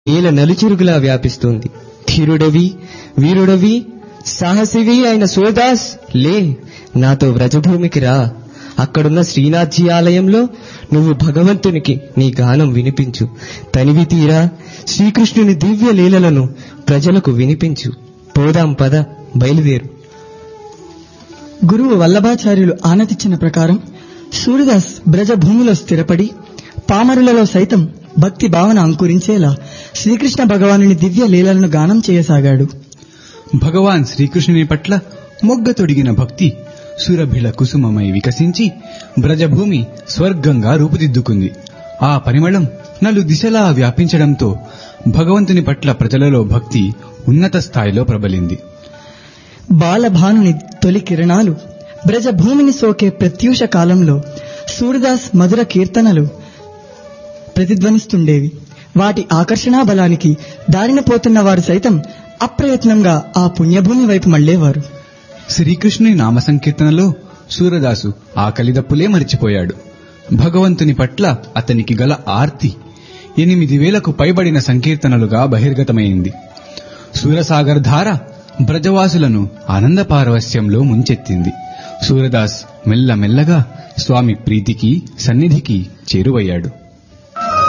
నేల నలుచురుగులా వ్యాపిస్తోంది ధీరుడవి వీరుడవి సాహసివి అయిన సూరదాస్ లే నాతో వ్రజభూమికి రా అక్కడున్న శ్రీనాథ్జీ ఆలయంలో నువ్వు భగవంతునికి నీ గానం వినిపించు తనివి తీరా శ్రీకృష్ణుని దివ్య లీలలను ప్రజలకు వినిపించు పోదాం పద బయలుదేరు గురువు వల్లభాచార్యులు ఆనతిచ్చిన ప్రకారం సూర్యదాస్ బ్రజభూమిలో స్థిరపడి పామరులలో సైతం భక్తి భావన అంకురించేలా శ్రీకృష్ణ భగవానుని దివ్య లీలలను గానం చేయసాగాడు భగవాన్ శ్రీకృష్ణుని పట్ల మొగ్గ తొడిగిన భక్తి సురభిళ కుసుమమై వికసించి బ్రజభూమి స్వర్గంగా రూపుదిద్దుకుంది ఆ పరిమళం నలు దిశలా వ్యాపించడంతో భగవంతుని పట్ల ప్రజలలో భక్తి ఉన్నత స్థాయిలో ప్రబలింది బాలభానుని తొలి కిరణాలు బ్రజభూమిని సోకే ప్రత్యూష కాలంలో సూర్యదాస్ మధుర కీర్తనలు ప్రతిధ్వనిస్తుండేవి వాటి ఆకర్షణా బలానికి దారిన పోతున్న వారు సైతం అప్రయత్నంగా ఆ పుణ్యభూమి వైపు మళ్లేవారు శ్రీకృష్ణుని నామ సంకీర్తనలో సూరదాసు ఆకలిదప్పులే మరిచిపోయాడు భగవంతుని పట్ల అతనికి గల ఆర్తి ఎనిమిది వేలకు పైబడిన సంకీర్తనలుగా బహిర్గతమైంది సూరసాగర్ ధార బ్రజవాసులను ఆనంద పారవస్యంలో ముంచెత్తింది సూరదాస్ మెల్లమెల్లగా స్వామి ప్రీతికి సన్నిధికి చేరువయ్యాడు